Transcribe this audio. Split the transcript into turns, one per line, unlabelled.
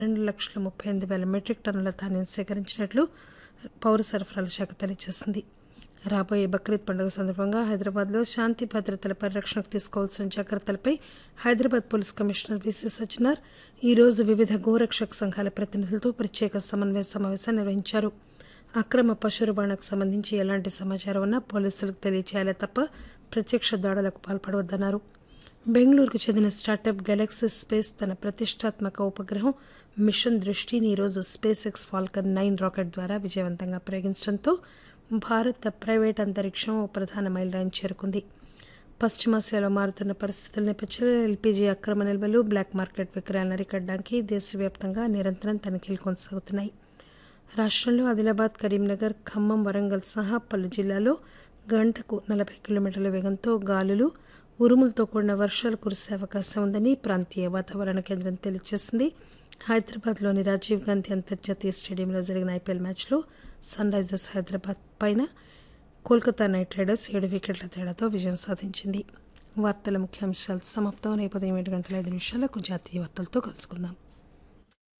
రెండు లక్షల ముప్పై ఎనిమిది వేల మెట్రిక్ టన్నుల ధాన్యం సేకరించినట్లు పౌర సరఫరాల శాఖ తెలియజేసింది రాబోయే బక్రీద్ పండుగ సందర్భంగా హైదరాబాద్లో శాంతి భద్రతల పరిరక్షణకు తీసుకోవాల్సిన జాగ్రత్తలపై Hyderabad police commissioner VC Sajjanar ఈరోజు వివిధ గోరక్షక సంఘాల ప్రతినిధులతో ప్రత్యేక సమన్వయ సమావేశం నిర్వహించారు అక్రమ పశు రవాణాకు సంబంధించి ఎలాంటి సమాచారం ఉన్నా పోలీసులకు తెలియచేయాలే తప్ప ప్రత్యక్ష దాడులకు పాల్పడవద్దన్నారు బెంగళూరుకు చెందిన స్టార్టప్ గెలాక్సీ స్పేస్ తన ప్రతిష్టాత్మక ఉపగ్రహం మిషన్ దృష్టిని ఈరోజు SpaceX Falcon nine rocket ద్వారా విజయవంతంగా ప్రయోగించడంతో భారత ప్రైవేట్ అంతరిక్షం ఓ ప్రధాన మైలురాయిని చేరుకుంది పశ్చిమాసియాలో మారుతున్న పరిస్థితుల నేపథ్యంలో ఎల్పీజీ అక్రమ నిల్వలు బ్లాక్ మార్కెట్ విక్రయాలను అరికట్టడానికి దేశవ్యాప్తంగా నిరంతరం తనిఖీలు కొనసాగుతున్నాయి రాష్ట్రంలో ఆదిలాబాద్ కరీంనగర్ ఖమ్మం వరంగల్ సహా పలు జిల్లాల్లో గంటకు నలభై కిలోమీటర్ల వేగంతో గాలులు ఉరుములతో కూడిన వర్షాలు కురిసే అవకాశం ఉందని ప్రాంతీయ వాతావరణ కేంద్రం తెలియజేసింది హైదరాబాద్లోని రాజీవ్ గాంధీ అంతర్జాతీయ స్టేడియంలో జరిగిన ఐపీఎల్ మ్యాచ్లో సన్ రైజర్స్ హైదరాబాద్ పైన కోల్కతా నైట్ రైడర్స్ ఏడు వికెట్ల తేడాతో విజయం సాధించింది వార్తల ముఖ్యాంశాలు సమాప్తం రేపు ఉదయం ఏడు గంటల ఐదు నిమిషాలకు జాతీయ వార్తలతో కలుసుకుందాం